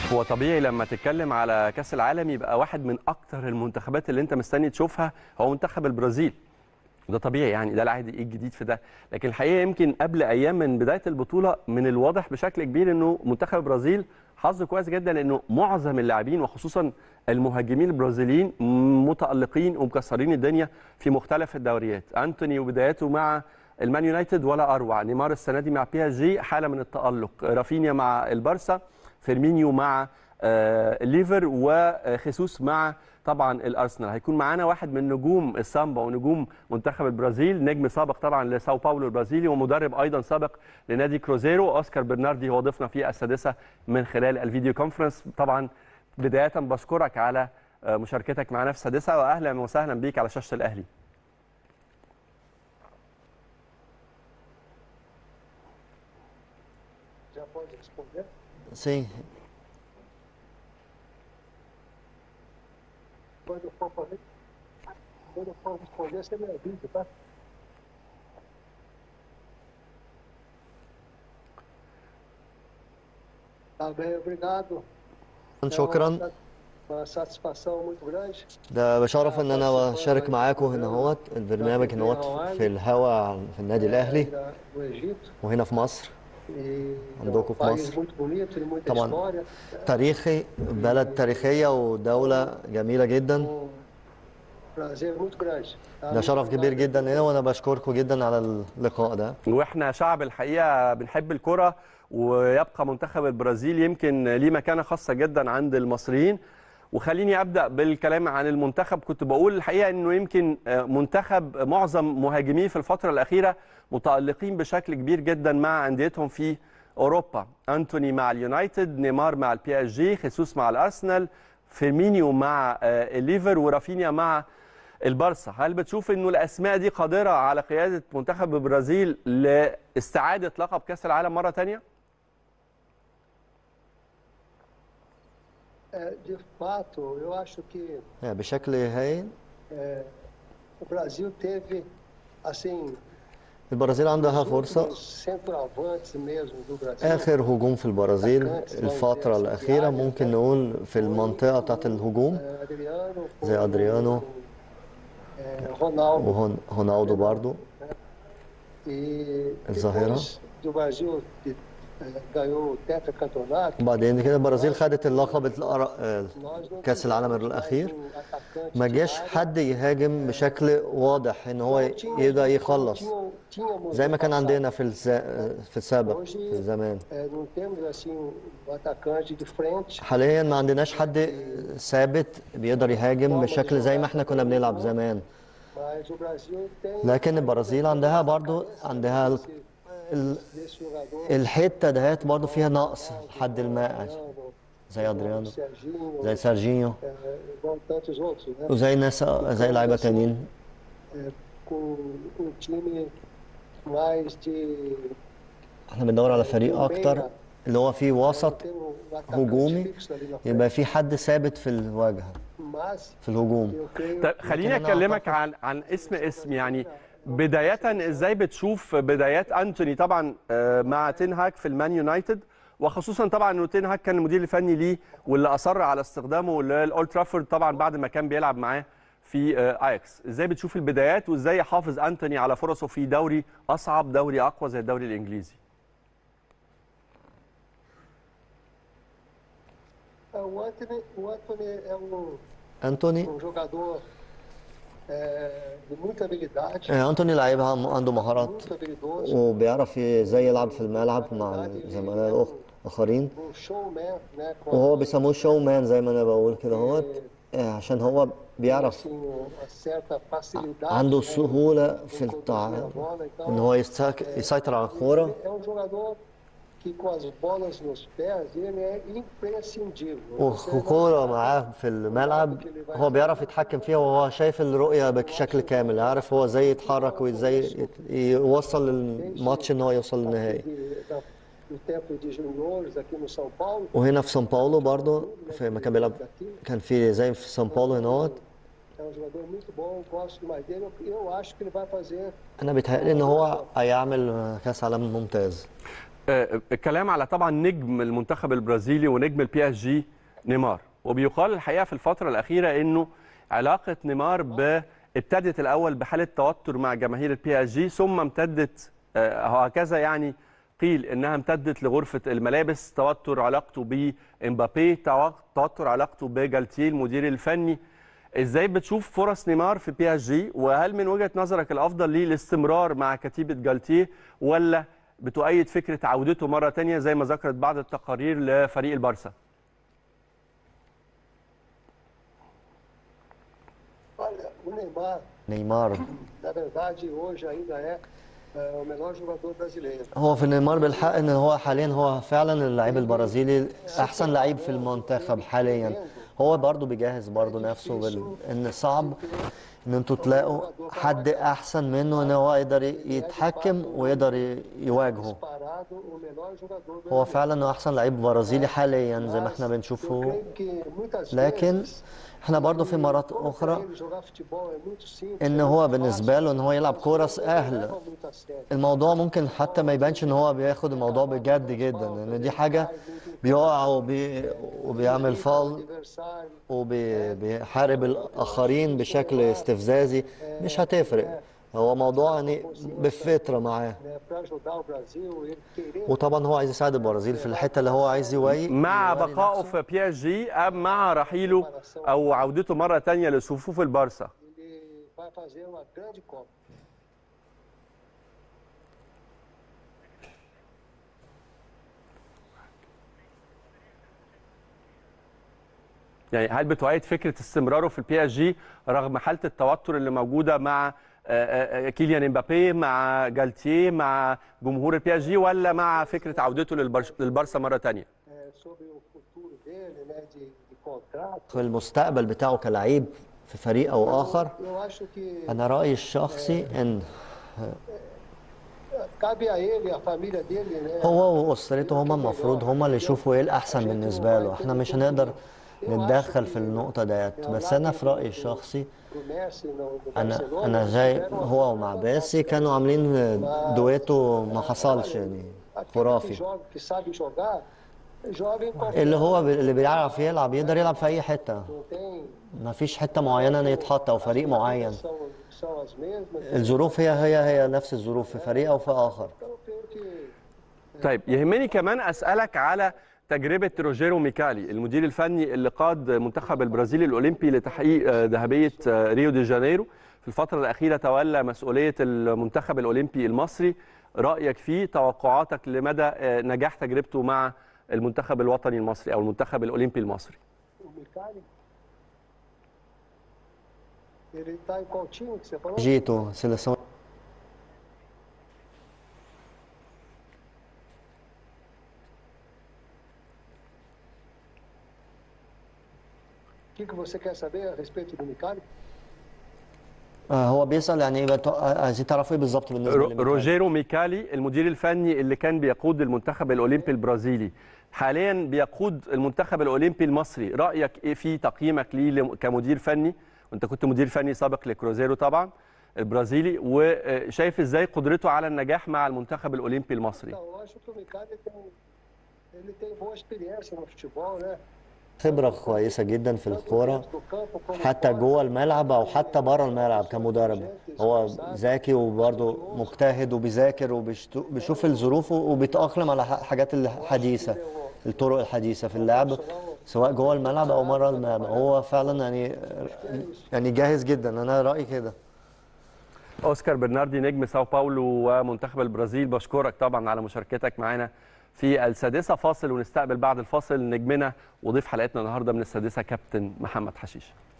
هو طبيعي لما تتكلم على كاس العالم يبقى واحد من اكتر المنتخبات اللي انت مستني تشوفها هو منتخب البرازيل وده طبيعي يعني ده العهد ايه الجديد في ده لكن الحقيقه يمكن قبل ايام من بدايه البطوله من الواضح بشكل كبير انه منتخب البرازيل حظ كويس جدا لانه معظم اللاعبين وخصوصا المهاجمين البرازيليين متالقين ومكسرين الدنيا في مختلف الدوريات انتوني وبداياته مع المان يونايتد ولا اروع نيمار السنه دي مع بي اس جي حاله من التالق رافينيا مع البارسا فيرمينيو مع آه، الليفر وخيسوس مع طبعا الارسنال هيكون معانا واحد من نجوم السامبا ونجوم منتخب البرازيل نجم سابق طبعا لساو باولو البرازيلي ومدرب ايضا سابق لنادي كروزيرو اوسكار برناردي هو ضيفنا في السادسه من خلال الفيديو كونفرنس طبعا بدايه بشكرك على آه، مشاركتك معنا في السادسه واهلا وسهلا بيك على شاشه الاهلي Já pode responder? Sim, Quando for fazer, quando for responder, você me avisa, tá? Tá bem, obrigado. É شكرا uma, uma satisfação muito grande. ده بشرف ان انا بشارك معاكم هنا اهوت البرنامج هنا اهوت في الهوا في النادي الاهلي Do Egito. وهنا في مصر E é عندكم um في país مصر. muito bonito, de muita طبعا história. تاريخي بلد تاريخية ودولة جميلة جدا Um prazer muito grande. tá? ده Muito شرف كبير obrigado. جدا لنا وانا بشكركم جدا على اللقاء ده واحنا شعب الحقيقه بنحب الكره ويبقى منتخب البرازيل يمكن ليه مكانه خاصه جدا عند المصريين وخليني ابدا بالكلام عن المنتخب كنت بقول الحقيقه انه يمكن آه، منتخب معظم مهاجميه في الفتره الاخيره متالقين بشكل كبير جدا مع انديتهم في اوروبا انتوني مع اليونايتد نيمار مع البي اس جي خيسوس مع الارسنال فيرمينيو مع آه، الليفر ورافينيا مع البارسا هل بتشوف انه الاسماء دي قادره على قياده منتخب البرازيل لاستعاده لقب كاس العالم مره ثانيه É, de fato, eu acho que بشكل هايل é, o Brasil teve, assim, البرازيل عندها os فرصة últimos centroavantes mesmo do Brasil. آخر هجوم في البرازيل الفترة الأخيرة ممكن نقول في المنطقة بتاعت الهجوم É, Adriano, زي أدريانو é, Ronaldo. وهونالدو برضو E الظاهرة. depois do Brasil que, é, ganhou o tetracampeonato, وبعدين كده البرازيل خدت اللقب الأر- آه، nós não كأس العالم tivemos mais الأخير um atacante ما de جاش área. حد يهاجم بشكل واضح ان هو Não tínhamos- يقدر não يخلص tínhamos- tínhamos زي ما no كان passado. عندنا في الز... في السابق في الزمان É, não temos assim um atacante de frente. حاليا ما عندناش حد ثابت بيقدر يهاجم بشكل زي ما احنا كنا بنلعب زمان Mas o Brasil tem لكن البرازيل عندها برضو عندها ال... ال... desse jogador. الحته دهات برضو فيها نقص لحد ما زي ادريانو Serginho, زي سيرجينيو é, igual tantos outros, né? وزي ناس زي لعيبه تانيين É, com um time mais de. احنا بندور على فريق اكتر اللي هو فيه وسط tem um atacante هجومي fixo ali na frente. يبقى في حد ثابت في الواجهه Mas في الهجوم eu creio طيب خليني أنا اكلمك أعتقد- عن عن اسم اسم يعني بدايه ازاي بتشوف بدايات انتوني طبعا آه، مع تنهاك في المان يونايتد وخصوصا طبعا انه تنهاك كان المدير الفني ليه واللي اصر على استخدامه للاولد ترافورد طبعا بعد ما كان بيلعب معاه في آه، اياكس ازاي بتشوف البدايات وازاي يحافظ انتوني على فرصه في دوري اصعب دوري اقوى زي الدوري الانجليزي é, o Anthony, o Anthony é um, انتوني um jogador é, de muita habilidade, آه، انتوني لعيب عنده مهارات muito habilidoso, وبيعرف ازاي يلعب في الملعب مع الزملاء الاخرين um showman, né? Com وهو بيسموه شو مان زي ما انا بقول كده هوت آه، عشان هو بيعرف assim, uma certa facilidade. عنده né, سهولة em في conduzir a التع... bola, então, ان هو يستك... يسيطر على الكورة É um jogador que com as bolas nos pés ele é imprescindível. Você não والكورة معاه في الملعب هو بيعرف يتحكم فيها وهو شايف الرؤية بشكل كامل عارف هو ازاي يتحرك وازاي يت- يوصل الماتش ان هو يوصل للنهائي de- da- do tempo de juniores aqui no São Paulo. وهنا في سان باولو برضه في مكان بيلعب كان في زي في سان باولو هنا É um jogador muito bom, gosto demais dele. Eu, eu acho que ele vai fazer انا بيتهيألي ان هو هيعمل كاس عالم ممتاز آه، الكلام على طبعا نجم المنتخب البرازيلي ونجم البي اس جي نيمار وبيقال الحقيقه في الفتره الاخيره انه علاقه نيمار ب ابتدت الاول بحاله توتر مع جماهير البي اس جي ثم امتدت آه، هكذا يعني قيل انها امتدت لغرفه الملابس توتر علاقته بامبابي تو- توتر علاقته بجالتيه المدير الفني ازاي بتشوف فرص نيمار في بي اس جي وهل من وجهه نظرك الافضل ليه الاستمرار مع كتيبه جالتيه ولا بتؤيد فكره عودته مره تانية زي ما ذكرت بعض التقارير لفريق البارسا Olha, o Neymar, نيمار na verdade, hoje ainda é, é, o melhor jogador brasileiro. هو في نيمار بالحق ان هو حاليا هو فعلا اللعيب البرازيلي احسن لعيب في المنتخب حاليا هو برضه بيجهز برضه نفسه بال... ان صعب ان انتوا تلاقوا حد احسن منه ان هو يقدر يتحكم ويقدر ي- يواجهه Disparado o melhor jogador هو brasileiro. فعلا انه احسن لعيب برازيلي حاليا زي ما احنا Eu بنشوفه creio que muitas لكن vezes احنا برضه في مرات como اخرى pra ele jogar futebol é muito simples, ان é هو muito بالنسبه له ان هو يلعب كوره fácil, ele سهله leva muito a sério. الموضوع ممكن حتى ما يبانش ان هو بياخد الموضوع بجد جدا لان دي حاجه بيقع وبي... وبيعمل فاول Adversário, وبيحارب الاخرين بشكل استفزازي مش هتفرق هو موضوع يعني بالفطره معاه né, para ajudar o Brasil, ele querer وطبعا هو عايز يساعد البرازيل في الحته اللي هو عايز يوي مع يوري بقائه نفسه. في بي اس جي ام مع رحيله او عودته مره تانية لصفوف البارسا ele vai fazer uma grande Copa. يعني هل بتؤيد فكره استمراره في البي اس جي رغم حاله التوتر اللي موجوده مع آه، آه، كيليان امبابي مع جالتيه مع جمهور البي اس جي ولا مع فكره عودته للبرش- للبارسا مره تانية é, sobre o futuro dele, né, de, de contrato. في المستقبل بتاعه كلاعب في فريق او اخر Eu acho que انا رايي الشخصي ان cabe a ele, a família dele, né? هو واسرته هما المفروض هما اللي يشوفوا ايه الاحسن بالنسبه له احنا مش هنقدر نتدخل في النقطه ديت بس انا في رايي الشخصي pro Messi no, no انا Barcelona, انا جاي هو ومع باسي كانوا عاملين دويتو ما حصلش يعني aquele que خرافي joga, que sabe jogar, joga em qualquer اللي هو ب- اللي بيعرف يلعب يقدر يلعب في اي حته não tem ما فيش حته معينه ان يتحط او فريق معين são, são as mesmas. الظروف هي هي هي نفس الظروف في فريق او في اخر Então eu creio que طيب يهمني كمان اسالك على تجربه روجيرو ميكالي المدير الفني اللي قاد منتخب البرازيل الاولمبي لتحقيق آه، ذهبيه آه، ريو دي جانيرو في الفتره الاخيره تولى مسؤوليه المنتخب الاولمبي المصري رايك فيه توقعاتك لمدى آه، نجاح تجربته مع المنتخب الوطني المصري او المنتخب الاولمبي المصري o Micali, ele tá em qual time que você falou? جيتو سيليسيون O que, que você quer saber a respeito do Micali? آه، هو بيسال يعني ايه بتو- عايزين تعرفوا ايه بالظبط بالنسبه رو- لميكالي؟ روجيرو ميكالي المدير الفني اللي كان بيقود المنتخب الاولمبي البرازيلي حاليا بيقود المنتخب الاولمبي المصري رايك ايه في تقييمك ليه لم- كمدير فني وانت كنت مدير فني سابق لكروزيرو طبعا البرازيلي وشايف ازاي قدرته على النجاح مع المنتخب الاولمبي المصري Então, eu acho que o Micali tem, ele tem boa experiência no futebol, né? خبره كويسه جدا في Tanto الكوره dentro do campo como حتى fora. جوه الملعب او حتى بره الملعب كمدرب هو ذكي وبرضه مجتهد وبيذاكر وبيشوف الظروف وبيتاقلم على ح- حاجات الحديثه الطرق الحديثه في اللعب سواء جوه الملعب او بره الملعب هو فعلا يعني يعني جاهز جدا انا رايي كده اوسكار برناردي نجم ساو باولو ومنتخب البرازيل بشكرك طبعا على مشاركتك معنا في السادسه فاصل ونستقبل بعد الفاصل نجمنا وضيف حلقتنا النهارده من السادسه كابتن محمد حشيش